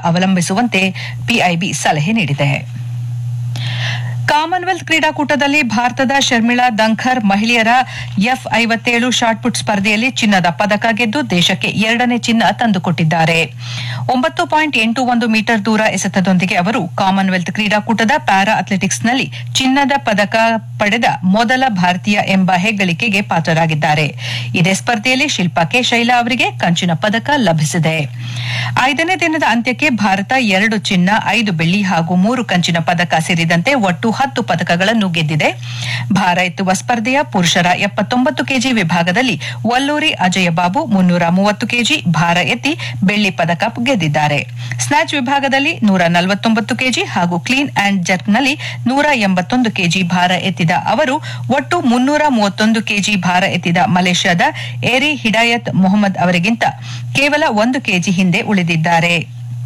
ಅವಲಂಬಿಸುವಂತೆ PIB ಸಲಹೆ ನೀಡಿದೆ Commonwealth ಕ್ರೀಡಾಕೂಟದಲ್ಲಿ ಭಾರತದ ಶರ್ಮಿಳಾ ದಂಖರ್ ಮಹಿಳೆಯರ ಎಫ್ ಐವತ್ತೇಳು ಶಾಟ್ಪುಟ್ ಸ್ಪರ್ಧೆಯಲ್ಲಿ ಚಿನ್ನದ ಪದಕ ಗೆದ್ದು ದೇಶಕ್ಕೆ ಎರಡನೇ ಚಿನ್ನ ತಂದುಕೊಟ್ಟಿದ್ದಾರೆ ಒಂಬತ್ತು ಪಾಯಿಂಟ್ ಎಂಟು ಒಂದು ಮೀಟರ್ ದೂರ ಎಸೆತದೊಂದಿಗೆ ಅವರು ಕಾಮನ್ವೆಲ್ತ್ ಕ್ರೀಡಾಕೂಟದ ಪ್ಯಾರಾ ಅಥ್ಲೆಟಿಕ್ಸ್ನಲ್ಲಿ ಚಿನ್ನದ ಪದಕ ಪಡೆದ ಮೊದಲ ಭಾರತೀಯ ಎಂಬ ಹೆಗ್ಗಳಿಕೆಗೆ ಪಾತ್ರರಾಗಿದ್ದಾರೆ ಇದೇ ಸ್ಪರ್ಧೆಯಲ್ಲಿ ಶಿಲ್ಪಾ ಕೆ ಶೈಲಾ ಅವರಿಗೆ ಕಂಚಿನ ಪದಕ ಲಭಿಸಿದೆ ಐದನೇ ದಿನದ ಅಂತ್ಯಕ್ಕೆ ಭಾರತ ಎರಡು ಚಿನ್ನ ಐದು ಬೆಳ್ಳಿ ಹಾಗೂ ಮೂರು ಕಂಚಿನ ಪದಕ ಸೇರಿದಂತೆ ಒಟ್ಟು ಹತ್ತು ಪದಕಗಳನ್ನು ಗೆದ್ದಿದೆ ಭಾರ ಎತ್ತುವ ಸ್ಪರ್ಧೆಯ ಪುರುಷರ ಎಪ್ಪತ್ತೊಂಬತ್ತು ಕೆಜಿ ವಿಭಾಗದಲ್ಲಿ ವಲ್ಲೂರಿ ಅಜಯ ಬಾಬು ಮುನ್ನೂರ ಮೂವತ್ತು ಕೆಜಿ ಭಾರ ಎತ್ತಿ ಬೆಳ್ಳಿ ಪದಕ ಗೆದ್ದಿದ್ದಾರೆ ಸ್ನ್ಯಾಚ್ ವಿಭಾಗದಲ್ಲಿ ನೂರ ನಲವತ್ತೊಂಬತ್ತು ಕೆಜಿ ಹಾಗೂ ಕ್ಲೀನ್ ಅಂಡ್ ಜರ್ಕ್ನಲ್ಲಿ ನೂರ ಎಂಬತ್ತೊಂದು ಕೆಜಿ ಭಾರ ಎತ್ತಿದ ಅವರು ಒಟ್ಟು ಮುನ್ನೂರ ಮೂವತ್ತೊಂದು ಕೆಜಿ ಭಾರ ಎತ್ತಿದ ಮಲೇಷ್ಯಾದ ಏರಿ ಹಿಡಾಯತ್ ಮೊಹಮ್ಮದ್ ಅವರಿಗಿಂತ ಕೇವಲ ಒಂದು ಕೆಜಿ ಹಿಂದೆ ಉಳಿದಿದ್ದಾರೆ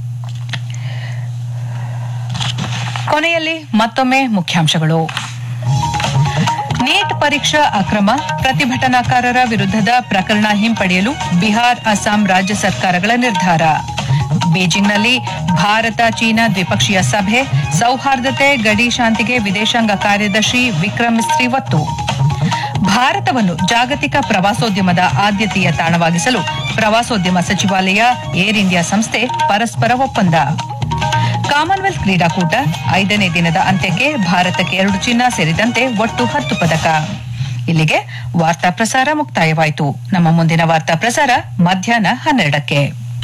ಕೊನೆಯಲ್ಲಿ ಮತ್ತೊಮ್ಮೆ ಮುಖ್ಯಾಂಶಗಳು ನೀಟ್ ಪರೀಕ್ಷಾ ಅಕ್ರಮ ಪ್ರತಿಭಟನಾಕಾರರ ವಿರುದ್ಧದ ಪ್ರಕರಣ ಹಿಂಪಡೆಯಲು ಬಿಹಾರ್ ಅಸ್ಸಾಂ ರಾಜ್ಯ ಸರ್ಕಾರಗಳ ನಿರ್ಧಾರ ಬೀಜಿಂಗ್ನಲ್ಲಿ ಭಾರತ ಚೀನಾ ದ್ವಿಪಕ್ಷೀಯ ಸಭೆ ಸೌಹಾರ್ದತೆ ಗಡಿ ಶಾಂತಿಗೆ ವಿದೇಶಾಂಗ ಕಾರ್ಯದರ್ಶಿ ವಿಕ್ರಮ್ ಮಿಸ್ತ್ರಿ ಒತ್ತು ಭಾರತವನ್ನು ಜಾಗತಿಕ ಪ್ರವಾಸೋದ್ಯಮದ ಆದ್ಯತೆಯ ತಾಣವಾಗಿಸಲು ಪ್ರವಾಸೋದ್ಯಮ ಸಚಿವಾಲಯ ಏರ್ ಇಂಡಿಯಾ ಸಂಸ್ಥೆ ಪರಸ್ಪರ ಒಪ್ಪಂದ ಕಾಮನ್ವೆಲ್ತ್ ಕ್ರೀಡಾಕೂಟ ಐದನೇ ದಿನದ ಅಂತ್ಯಕ್ಕೆ ಭಾರತಕ್ಕೆ ಎರಡು ಚಿನ್ನ ಸೇರಿದಂತೆ ಒಟ್ಟು ಹತ್ತು ಪದಕ ಇಲ್ಲಿಗೆ ವಾರ್ತಾ ಪ್ರಸಾರ ಮುಕ್ತಾಯವಾಯಿತು ನಮ್ಮ ಮುಂದಿನ ವಾರ್ತಾ ಪ್ರಸಾರ ಮಧ್ಯಾಹ್ನ ಹನ್ನೆರಡಕ್ಕೆ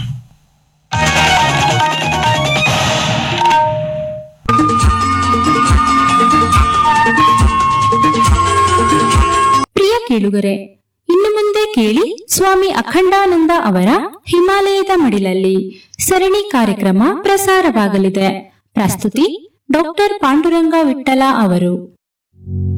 ಪ್ರಿಯ ಕೇಳುಗರೆ ಇನ್ನು ಮುಂದೆ ಕೇಳಿ ಸ್ವಾಮಿ ಅಖಂಡಾನಂದ ಅವರ ಹಿಮಾಲಯದ ಮಡಿಲಲ್ಲಿ ಸರಣಿ ಕಾರ್ಯಕ್ರಮ ಪ್ರಸಾರವಾಗಲಿದೆ ಪ್ರಸ್ತುತಿ ಡಾಕ್ಟರ್ ಪಾಂಡುರಂಗ ವಿಠಲ ಅವರು